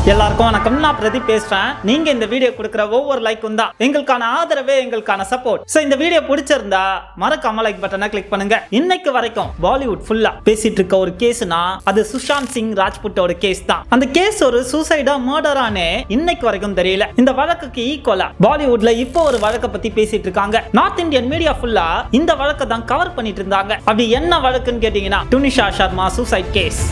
எல்லாருக்கும் வணக்கம் நான் பிரதீப் பேசுறேன் நீங்க இந்த வீடியோ கொடுக்குற ஒவ்வொரு லைக்கும் தான் எங்களுக்கான ஆதரவே எங்களுக்கான சப்போர்ட் சோ இந்த வீடியோ பிடிச்சிருந்தா மறக்காம லைக் பட்டனை கிளிக் பண்ணுங்க இன்னைக்கு வரைக்கும் பாலிவுட் ஃபுல்லா பேசிட்டு இருக்க ஒரு கேஸ்னா அது சுஷாந்த் சிங் ராஜ்புட்டோட கேஸ் தான் அந்த கேஸ் ஒரு சூசைடா மர்டரானே இன்னைக்கு வரைக்கும் தெரியல இந்த வழக்குக்கு ஈக்குவலா பாலிவுட்ல இப்போ ஒரு வழக்கை பத்தி பேசிட்டு இருக்காங்க நார்த் இந்தியன் மீடியா ஃபுல்லா இந்த வழக்கை தான் கவர் பண்ணிட்டு இருந்தாங்க அப்படி என்ன வழக்குன்னு கேட்டீங்கன்னா டுனிஷா சர்மா சூசைட் கேஸ்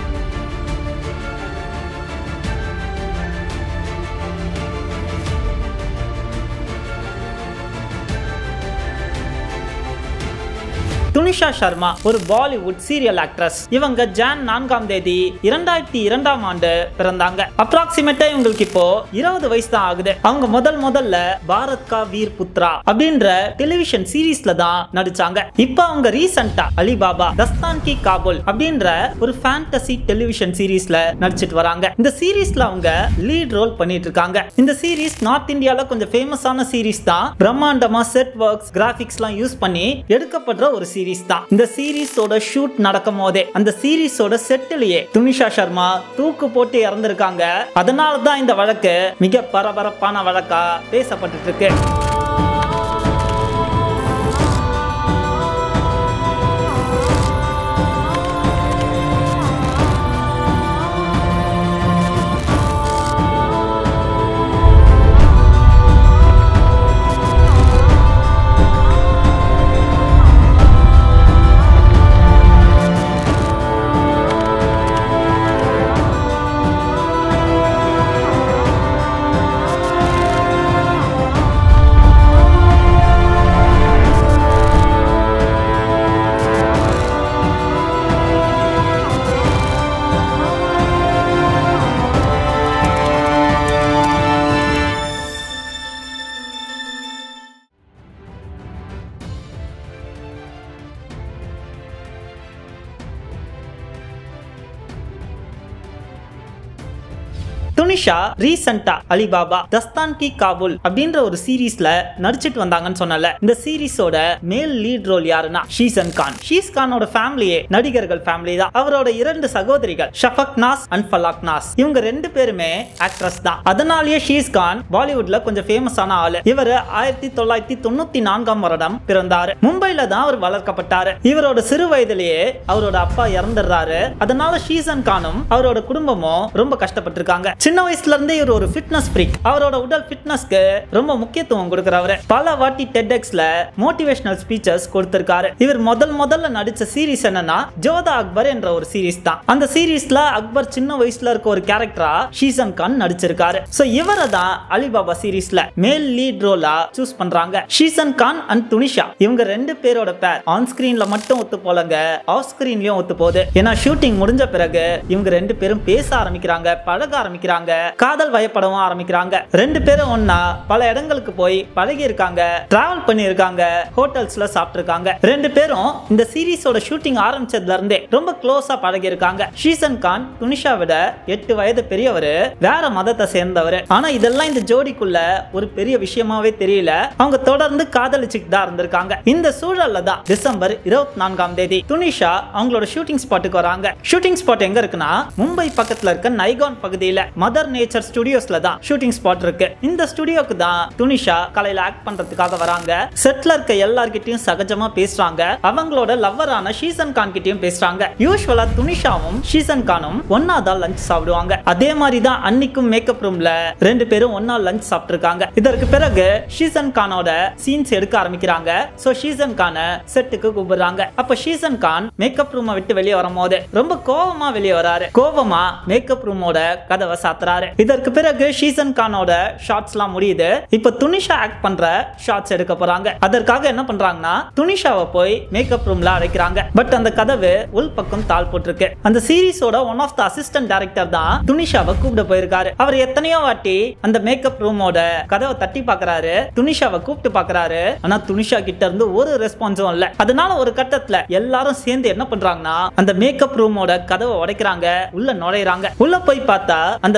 துனிஷா சர்மா ஒரு பாலிவுட் சீரியல் ஆக்ட்ரஸ் இவங்க ஜான் நான்காம் தேதி இரண்டாயிரத்தி இரண்டாம் ஆண்டு பிறந்தாங்க அப்ராக்சிமேட்டா இவங்களுக்கு இப்போ இருபது வயசு தான் ஆகுது அவங்க முதல் முதல்ல பாரத் கா வீர் புத்ரா அப்படின்ற டெலிவிஷன் சீரீஸ்ல தான் நடிச்சாங்க இப்போ அவங்க ரீசெண்டா அலிபாபா தஸ்தான் கி காபுல் அப்படின்ற ஒரு ஃபேண்டசி டெலிவிஷன் சீரீஸ்ல நடிச்சிட்டு வராங்க இந்த சீரீஸ்ல அவங்க லீட் ரோல் பண்ணிட்டு இருக்காங்க இந்த சீரீஸ் நார்த் இந்தியால கொஞ்சம் ஃபேமஸான சீரீஸ் தான் பிரம்மாண்டமா செட் ஒர்க்ஸ் கிராபிக்ஸ்லாம் யூஸ் பண்ணி எடுக்கப்படுற ஒரு சீரீஸ் தான் இந்த சீரீஸோட ஷூட் நடக்கும் போதே அந்த சீரீஸோட செட்டிலேயே துனிஷா சர்மா தூக்கு போட்டு இறந்திருக்காங்க அதனால தான் இந்த வழக்கு மிக பரபரப்பான வழக்கா பேசப்பட்டு இருக்கு துனிஷா ரீசெண்டா அலிபாபா தஸ்தான் கி காபுல் அப்படின்ற ஒரு சீரீஸ்ல நடிச்சிட்டு வந்தாங்கன்னு சொன்னல இந்த சீரீஸோட மேல் லீட் ரோல் யாருன்னா ஷீசன் கான் ஷீஸ் கானோட ஃபேமிலியே நடிகர்கள் ஃபேமிலி தான் அவரோட இரண்டு சகோதரிகள் ஷஃபக் நாஸ் அண்ட் ஃபலாக் நாஸ் இவங்க ரெண்டு பேருமே ஆக்ட்ரஸ் தான் அதனாலேயே ஷீஸ் கான் பாலிவுட்ல கொஞ்சம் ஃபேமஸான ஆளு இவர் ஆயிரத்தி தொள்ளாயிரத்தி தொண்ணூத்தி நான்காம் வருடம் பிறந்தாரு மும்பைல தான் அவர் வளர்க்கப்பட்டாரு இவரோட சிறு வயதிலேயே அவரோட அப்பா இறந்துடுறாரு அதனால ஷீசன் கானும் அவரோட குடும்பமும் ரொம்ப கஷ்டப்பட்டிருக்காங்க சின்ன வயசுல இருந்தே இவர் ஒரு ஃபிட்னஸ் ஃப்ரீக் அவரோட உடல் ஃபிட்னஸ்க்கு ரொம்ப முக்கியத்துவம் கொடுக்கறவரு பல வாட்டி டெட்எக்ஸ்ல மோட்டிவேஷனல் ஸ்பீச்சஸ் கொடுத்திருக்காரு இவர் முதல் முதல்ல நடிச்ச சீரிஸ் என்னன்னா ஜோதா அக்பர் என்ற ஒரு சீரிஸ் தான் அந்த சீரிஸ்ல அக்பர் சின்ன வயசுல இருக்க ஒரு கேரக்டரா ஷீசன் கான் நடிச்சிருக்காரு சோ இவரை தான் அலிபாபா சீரிஸ்ல மேல் லீட் ரோலா சூஸ் பண்றாங்க ஷீசன் கான் அண்ட் துனிஷா இவங்க ரெண்டு பேரோட பேர் ஆன் ஸ்கிரீன்ல மட்டும் ஒத்து போலங்க ஆஃப் ஸ்கிரீன்லயும் ஒத்து போகுது ஏன்னா ஷூட்டிங் முடிஞ்ச பிறகு இவங்க ரெண்டு பேரும் பேச ஆரம்பிக்கிறாங்க பழக ஆரம்பிக்கிறாங்க காதல் வயப்படவும் ஆரம்பிக்கிறாங்க ரெண்டு பேரும் ஒன்னா பல இடங்களுக்கு போய் பழகி இருக்காங்க டிராவல் பண்ணி இருக்காங்க ஹோட்டல்ஸ்ல சாப்பிட்டிருக்காங்க ரெண்டு பேரும் இந்த சீரிஸோட ஷூட்டிங் ஆரம்பிச்சதுல இருந்தே ரொம்ப க்ளோஸா பழகி இருக்காங்க ஷீசன் கான் துனிஷா விட எட்டு வயது பெரியவர் வேற மதத்தை சேர்ந்தவர் ஆனா இதெல்லாம் இந்த ஜோடிக்குள்ள ஒரு பெரிய விஷயமாவே தெரியல அவங்க தொடர்ந்து காதலிச்சுட்டு தான் இருந்திருக்காங்க இந்த சூழல்ல தான் டிசம்பர் இருபத்தி நான்காம் தேதி துனிஷா அவங்களோட ஷூட்டிங் ஸ்பாட்டுக்கு வராங்க ஷூட்டிங் ஸ்பாட் எங்க இருக்குன்னா மும்பை பக்கத்துல இருக்க நைகான் பகுதியில மதர் நேச்சர் ஸ்டுடியோஸ்ல தான் ஷூட்டிங் ஸ்பாட் இருக்கு இந்த ஸ்டுடியோக்கு தான் துனிஷா கலையில ஆக்ட் பண்றதுக்காக வராங்க செட்ல இருக்க எல்லார்கிட்டயும் சகஜமா பேசுறாங்க அவங்களோட லவ்வரான ஷீசன் கான் கிட்டயும் பேசுறாங்க யூஸ்வலா துனிஷாவும் ஷீசன் கானும் ஒன்னா தான் லஞ்ச் சாப்பிடுவாங்க அதே மாதிரி தான் அன்னைக்கும் மேக்கப் ரூம்ல ரெண்டு பேரும் ஒன்னா லஞ்ச் சாப்பிட்டிருக்காங்க இதற்கு பிறகு ஷீசன் கானோட சீன்ஸ் எடுக்க ஆரம்பிக்கிறாங்க சோ ஷீசன் கானை செட்டுக்கு கூப்பிடுறாங்க அப்ப ஷீசன் கான் மேக்கப் ரூமை விட்டு வெளியே வரும்போது ரொம்ப கோவமா வெளியே வராரு கோவமா மேக்கப் ரூமோட கதவை சாத்துறாரு இதற்கு பிறகு ஷீசன் கானோட ஷார்ட்ஸ் எல்லாம் முடியுது இப்ப துனிஷா ஆக்ட் பண்ற ஷார்ட்ஸ் எடுக்க போறாங்க அதற்காக என்ன பண்றாங்கன்னா துனிஷாவை போய் மேக்கப் ரூம்ல அழைக்கிறாங்க பட் அந்த கதவு உள் பக்கம் தாள் போட்டிருக்கு அந்த சீரிஸோட one of the assistant director தான் துனிஷாவை கூப்பிட போயிருக்காரு அவர் எத்தனையோ வாட்டி அந்த மேக்கப் ரூமோட கதவை தட்டி பாக்குறாரு துனிஷாவை கூப்பிட்டு பாக்குறாரு ஆனா துனிஷா கிட்ட இருந்து ஒரு ரெஸ்பான்ஸும் இல்ல அதனால ஒரு கட்டத்துல எல்லாரும் சேர்ந்து என்ன பண்றாங்கன்னா அந்த மேக்கப் ரூமோட கதவை உடைக்கிறாங்க உள்ள நுழையறாங்க உள்ள போய் பார்த்தா அந்த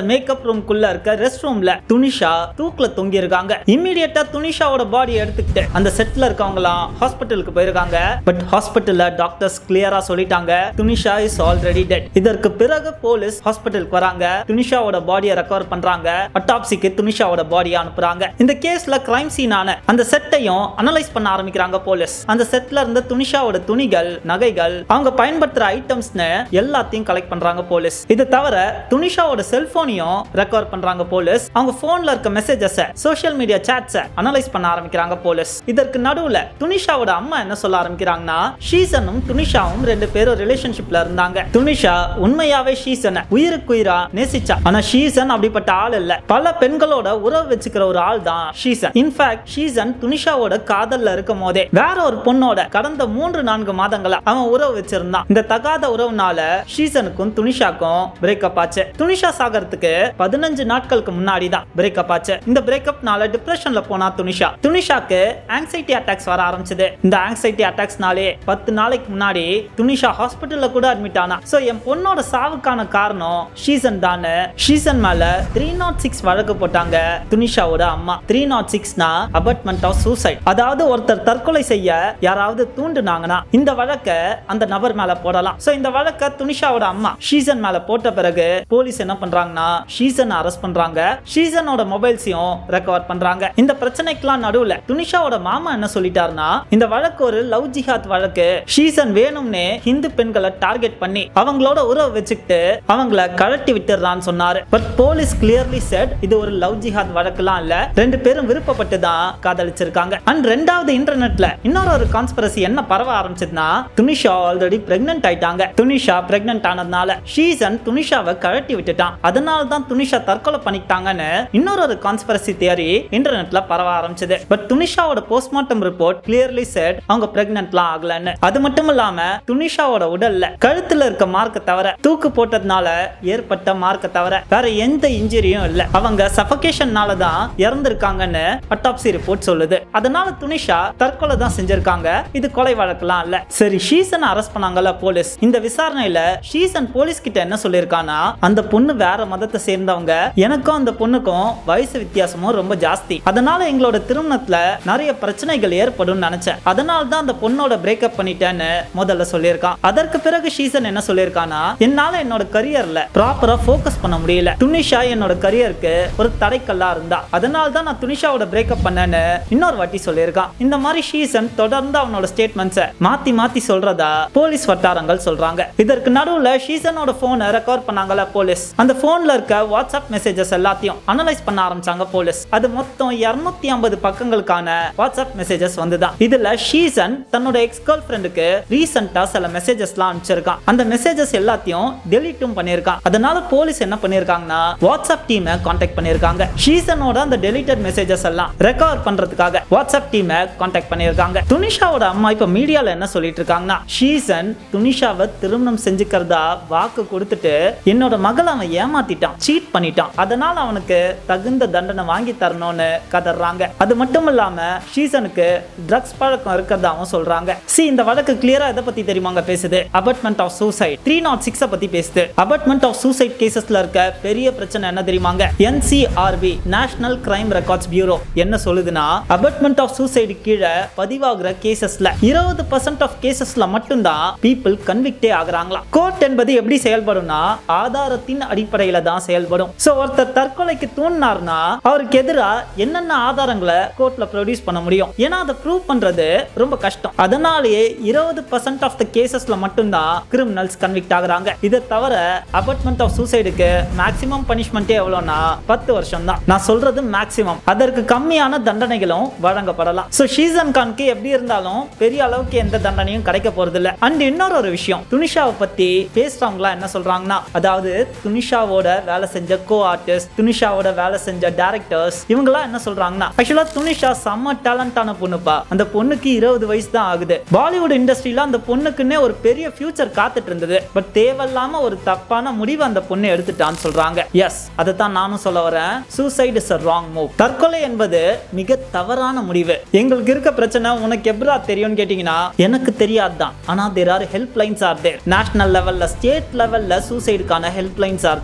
மேக்கப் ரூம்குள்ள இருக்க ரெஸ்ட் ரூம்ல துனிஷா தூக்குல தொங்கி இருக்காங்க இம்மிடியட்டா துனிஷாவோட பாடி எடுத்துக்கிட்டு அந்த செட்ல இருக்கவங்கலாம் ஹாஸ்பிட்டலுக்கு போயிருக்காங்க பட் ஹாஸ்பிட்டல்ல டாக்டர்ஸ் கிளியரா சொல்லிட்டாங்க துனிஷா இஸ் ஆல்ரெடி டெட் இதற்கு பிறகு போலீஸ் ஹாஸ்பிட்டலுக்கு வராங்க துனிஷாவோட பாடியை ரெக்கவர் பண்றாங்க அட்டாப்சிக்கு துனிஷாவோட பாடியை அனுப்புறாங்க இந்த கேஸ்ல கிரைம் சீனான அந்த செட்டையும் அனலைஸ் பண்ண ஆரம்பிக்கிறாங்க போலீஸ் அந்த செட்ல இருந்த துனிஷாவோட துணிகள் நகைகள் அவங்க பயன்படுத்துற ஐட்டம்ஸ்னு எல்லாத்தையும் கலெக்ட் பண்றாங்க போலீஸ் இது தவிர துனிஷாவோட செல்போனையும் ரெக்கவர் பண்றாங்க போலீஸ் அவங்க போன்ல இருக்க messages social media chats analyse பண்ண ஆரம்பிக்கிறாங்க போலீஸ் இதற்கு நடுவுல துனிஷாவோட அம்மா என்ன சொல்ல ஆரம்பிக்கிறாங்கன்னா ஷீசனும் துனிஷாவும் ரெண்டு பேரும் ரிலேஷன்ஷிப்ல இருந்தாங்க துனிஷா உண்மையாவே ஷீசனை உயிருக்குயிரா நேசிச்சா ஆனா ஷீசன் அப்படிப்பட்ட ஆள் இல்ல பல பெண்களோட உறவு வச்சுக்கிற ஒரு ஆள் தான் ஷீசன் இன்ஃபேக்ட் ஷீசன் துனிஷாவோட காதல்ல இருக்கும் போதே வேற ஒரு பொண்ணோட கடந்த மூன்று நான்கு மாதங்களா அவன் உறவு வச்சிருந்தான் இந்த தகாத உறவுனால ஷீசனுக்கும் துனிஷாக்கும் பிரேக்கப் ஆச்சு துனிஷா சாகறதுக்கு பதினஞ்சு நாட்களுக்கு முன்னாடி தான் பிரேக்கப் ஆச்சு இந்த பிரேக்கப்னால டிப்ரெஷன்ல போனா துனிஷா துனிஷாக்கு ஆங்ஸைட்டி அட்டாக்ஸ் வர ஆரம்பிச்சது இந்த ஆங்ஸைட்டி அட்டாக்ஸ்னாலே பத்து நாளைக்கு முன்னாடி துனிஷா ஹாஸ்பிட்டல்ல கூட அட்மிட் ஆனா சோ என் பொண்ணோட சாவுக்கான காரணம் ஷீசன் தானே ஷீசன் மேல த்ரீ நாட் சிக்ஸ் வழக்கு போட்டாங்க துனிஷாவோட அம்மா த்ரீ நாட் சிக்ஸ்னா அபட்மெண்ட் ஆஃப் சூசைட் அதாவது ஒருத்தர் தற்கொலை செய்ய யாராவது தூண்டுனாங்கன்னா இந்த வழக்க அந்த நபர் மேல போடலாம் சோ இந்த வழக்க துனிஷாவோட அம்மா ஷீசன் மேல போட்ட பிறகு போலீஸ் என்ன பண்றாங்கன்னா ஷீசன் அரெஸ்ட் பண்றாங்க ஷீசனோட மொபைல்ஸையும் ரெக்கவர் பண்றாங்க இந்த பிரச்சனைக்கெல்லாம் நடுவுல துனிஷாவோட மாமா என்ன சொல்லிட்டாருன்னா இந்த வழக்கு ஒரு லவ் ஜிஹாத் வழக்கு ஷீசன் வேணும்னே ஹிந்து பெண்களை டார்கெட் பண்ணி அவங்களோட உறவு வச்சுக்கிட்டு அவங்கள கழட்டி விட்டுறான்னு சொன்னாரு பட் போலீஸ் கிளியர்லி செட் இது ஒரு லவ் ஜிஹாத் வழக்குலாம் இல்ல ரெண்டு பேரும் விருப்பப்பட்டு தான் காதலிச்சிருக்காங்க அண்ட் ரெண்டாவது இன்டர்நெட்ல இன்னொரு ஒரு கான்ஸ்பிரசி என்ன பரவ ஆரம்பிச்சதுன்னா துனிஷா ஆல்ரெடி பிரெக்னென்ட் ஆயிட்டாங்க துனிஷா பிரெக்னென்ட் ஆனதுனால ஷீசன் துனிஷாவை கழட்டி விட்டுட்டான் அதனால தான் துனிஷா தற்கொலை பண்ணிக்கிட்டாங்கன்னு இன்னொரு ஒரு கான்ஸ்பிரசி தியரி இன்டர்நெட்ல பரவ ஆரம்பிச்சது பட் துனிஷாவோட போஸ்ட்மார்ட்டம் ரிப்போர்ட் கிளியர்லி செட் அவங்க பிரெக்னென்ட்லாம் ஆகலன்னு அது மட்டும் இல்லாம துனிஷாவோட உடல்ல கழுத்துல இருக்க மார்க்க தவிர தூக்கு போட்டதுனால ஏற்பட்ட மார்க்க தவிர வேற எந்த இன்ஜுரியும் இல்ல அவங்க சஃபகேஷன்னால தான் இறந்திருக்காங்கன்னு அட்டாப்சி ரிப்போர்ட் சொல்லுது அதனால துனிஷா தற்கொலை தான் செஞ்சிருக்காங்க இது கொலை வழக்கெல்லாம் இல்ல சரி ஷீசன் அரெஸ்ட் பண்ணாங்கல்ல போலீஸ் இந்த விசாரணையில ஷீசன் போலீஸ் கிட்ட என்ன சொல்லியிருக்கானா அந்த பொண்ணு வேற மதத்தை சேர்ந்தவங்க எனக்கும் அந்த பொண்ணுக்கும் வயசு வித்தியாசமும் ரொம்ப ஜாஸ்தி அதனால எங்களோட திருமணத்துல நிறைய பிரச்சனைகள் ஏற்படும் நினைச்சேன் அதனால தான் அந்த பொண்ணோட பிரேக்கப் பண்ணிட்டேன்னு முதல்ல சொல்லியிருக்கான் அதற்கு பிறகு ஷீசன் என்ன சொல்லியிருக்கானா என்னால என்னோட கரியர்ல ப்ராப்பரா ஃபோக்கஸ் பண்ண முடியல துனிஷா என்னோட கரியருக்கு ஒரு தடைக்கல்லா இருந்தா அதனால தான் நான் துனிஷாவோட பிரேக்கப் பண்ணேன்னு இன்னொரு வாட்டி சொல்லியிருக்கான் இந்த மாதிரி ஷீசன் தொடர்ந்து அவனோட ஸ்டேட்மெண்ட்ஸை மாத்தி மாத்தி சொல்றதா போலீஸ் வட்டாரங்கள் சொல்றாங்க இதற்கு நடுவுல ஷீசனோட போனை ரெக்கார்ட் பண்ணாங்கல்ல போலீஸ் அந்த போன்ல இருக்க வாட்ஸ்அப் மெசேஜஸ் எல்லாத்தையும் அனலைஸ் பண்ண ஆரம்பிச்சாங்க போலீஸ் அது மொத்தம் 250 ஐம்பது பக்கங்களுக்கான வாட்ஸ்அப் மெசேஜஸ் வந்துதான் இதுல ஷீசன் தன்னோட எக்ஸ் கேர்ள் ஃப்ரெண்டுக்கு ரீசெண்டா சில மெசேஜஸ்லாம் அனுப்பிச்சிருக்கான் அந்த மெசேஜஸ் எல்லாத்தையும் டெலீட்டும் பண்ணியிருக்கான் அதனால போலீஸ் என்ன பண்ணியிருக்காங்கன்னா வாட்ஸ்அப் டீமை காண்டாக்ட் பண்ணியிருக்காங்க ஷீசனோட அந்த டெலிட்டட் மெசேஜஸ் எல்லாம் ரெக்கவர் பண்றதுக்காக வாட்ஸ்அப் டீமை காண்டாக்ட் பண்ணியிருக்காங்க துனிஷாவோட அம்மா இப்ப மீடியால என்ன சொல்லிட்டு இருக்காங்கன்னா ஷீசன் துனிஷாவை திருமணம் செஞ்சுக்கிறதா வாக்கு கொடுத்துட்டு என்னோட மகளை அவன் ஏமாத்திட்டான் சீட் பண்ணிட்டான் அதனால அவனுக்கு தகுந்த தண்டனை வாங்கி தரணும்னு கதறாங்க அது மட்டும் இல்லாம ஷீசனுக்கு ட்ரக்ஸ் பழக்கம் இருக்கிறதாவும் சொல்றாங்க சி இந்த வழக்கு கிளியரா எதை பத்தி தெரியுமாங்க பேசுது abetment of suicide three nought சிக்ஸை பத்தி பேசுது அபட்மெண்ட் ஆஃப் சூசைட் கேசஸ்ல இருக்க பெரிய பிரச்சனை என்ன தெரியுமாங்க NCRB national crime records bureau என்ன சொல்லுதுன்னா அபட்மெண்ட் ஆஃப் சூசைடு கீழே பதிவாகிற கேசஸ்ல இருபது பர்சன்ட் ஆஃப் கேசஸ்ல மட்டும்தான் பீப்புள் கன்விக்டே ஆகுறாங்களாம் கோர்ட் என்பது எப்படி செயல்படும்னா ஆதாரத்தின் அடிப்படையில தான் செயல்படும் சோ ஒருத்தர் தற்கொலைக்கு தூண்டினார்னா அவருக்கு எதிரா என்னென்ன ஆதாரங்களை கோர்ட்ல ப்ரொடியூஸ் பண்ண முடியும் ஏன்னா அதை ப்ரூவ் பண்றது ரொம்ப கஷ்டம் அதனாலேயே இருபது பர்சன்ட் ஆஃப் த கேசஸ்ல மட்டும்தான் கிரிமினல்ஸ் கன்விக்ட் ஆகுறாங்க இதை தவிர அபட்மெண்ட் ஆஃப் சூசைடுக்கு மேக்ஸிமம் பனிஷ்மெண்ட்டே எவ்வளோனா பத்து வருஷம் தான் நான் சொல்றது மேக்ஸிமம் அதற்கு கம்மியான தண்டனைகளும் வழங்கப்படலாம் ஸோ ஷீசன் கான்க்கு எப்படி இருந்தாலும் பெரிய அளவுக்கு எந்த தண்டனையும் கிடைக்க போறது இல்ல அண்ட் இன்னொரு ஒரு விஷயம் துனிஷாவை பத்தி பேசுறவங்களாம் என்ன சொல்றாங்கன்னா அதாவது துனிஷாவோட வேலை செஞ்ச கோ ஆர்டிஸ்ட் துனிஷாவோட வேலை செஞ்ச டேரக்டர்ஸ் இவங்கெல்லாம் என்ன சொல்றாங்கன்னா ஆக்சுவலா துனிஷா செம்ம டேலண்டான பொண்ணுப்பா அந்த பொண்ணுக்கு இருபது வயசு தான் ஆகுது பாலிவுட் இண்டஸ்ட்ரியில அந்த பொண்ணுக்குன்னே ஒரு பெரிய ஃபியூச்சர் காத்துட்டு இருந்தது பட் தேவையில்லாம ஒரு தப்பான முடிவு அந்த பொண்ணு எடுத்துட்டான்னு சொல்றாங்க எஸ் அதை தான் நானும் சொல்ல வரேன் suicide is a wrong move தற்கொலை என்பது மிக தவறான முடிவு எங்களுக்கு இருக்க பிரச்சனை உனக்கு எப்படா தெரியும்னு கேட்டீங்கன்னா எனக்கு தெரியாது தான் ஆனா there are helplines are there national லெவல்ல ஸ்டேட் லெவல்ல சூசைடுக்கான helplines are there so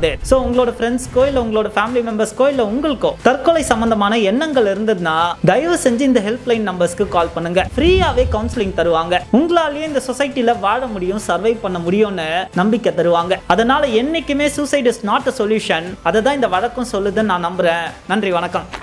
உங்களோட ஃப்ரெண்ட்ஸ்க்கோ இல்ல உங்களோட ஃபேமிலி மெம்பர்ஸ்க்கோ இல்ல உங்களுக்கோ தற்கொலை சம்பந்தமான எண்ணங்கள் இருந்ததுன்னா தயவு செஞ்சு இந்த ஹெல்ப்லைன் நம்பர்ஸ்க்கு கால் பண்ணுங்க ஃப்ரீயாவே கவுன்சிலிங் தருவாங்க உங்களாலேயே இந்த சொசைட்டில வாழ முடியும் சர்வை பண்ண முடியும்னு நம்பிக்கை தருவாங்க அதனால என்னைக்குமே suicide is not a solution அதை தான் இந்த வழக்கம் சொல்லுதுன்னு நான் நம்புறேன் நன்றி வணக்கம்